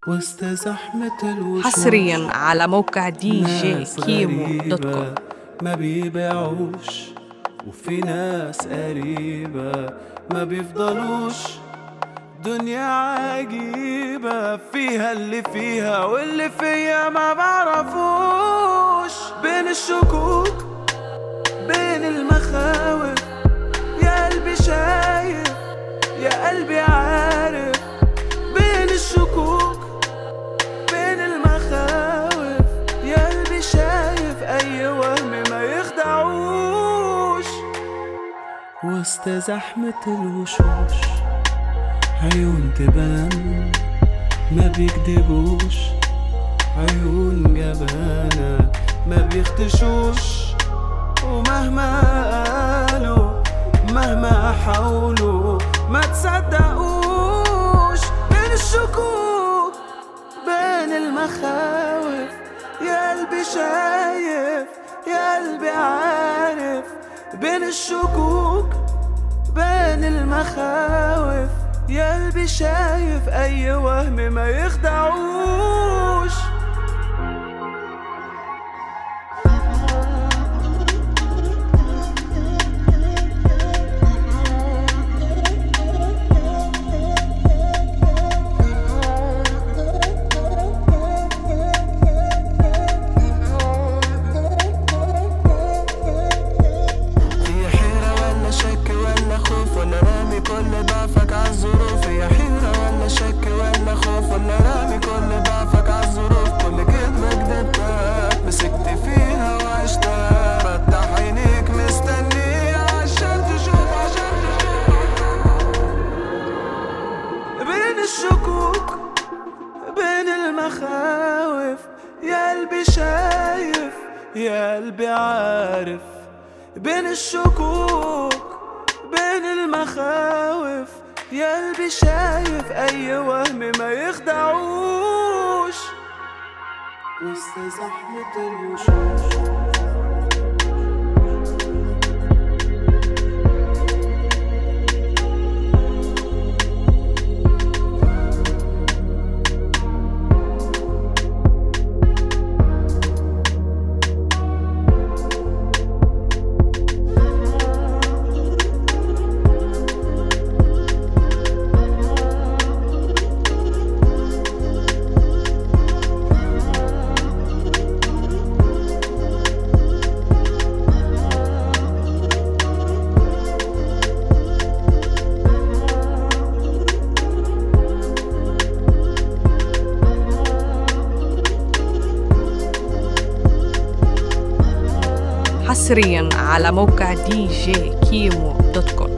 وسط زحمة الوشوش حصريا على موقع دي جي ناس كيمو دوت غريبة كوم ما بيبيعوش وفي ناس قريبة ما بيفضلوش دنيا عجيبة فيها اللي فيها واللي فيها ما بعرفوش بين الشكوك بين المخاوف يا قلبي شايف يا قلبي عارف بين الشكوك بين المخاوف يا قلبي شايف اي وهم ما يخدعوش وسط زحمة الوشوش عيون تبان ما بيكدبوش عيون جبانة ما بيختشوش ومهما قالوا مهما حاولوا ما تصدقوش بين الشكوك بين المخاوف يا قلبي شايف يا قلبي عارف بين الشكوك بين المخاوف يا قلبي شايف اي وهم ما يخدعوش هي حيرة ولا شك ولا خوف ولا رامي كل ضعفك عالظروف هي حيرة ولا شك ولا خوف ولا رامي كل ضعفك عالظروف كل كدبة كدبتها مسكت فيها وعشتها فتح عينيك مستنية عشان تشوف عشان تشوف بين الشكوك بين المخاوف يا قلبي شايف يا قلبي عارف بين الشكوك بين المخاوف يا قلبي شايف اي وهم ما يخدعوش وسط زحمة الوشوش حصريا على موقع دي جي كيمو دوت كوم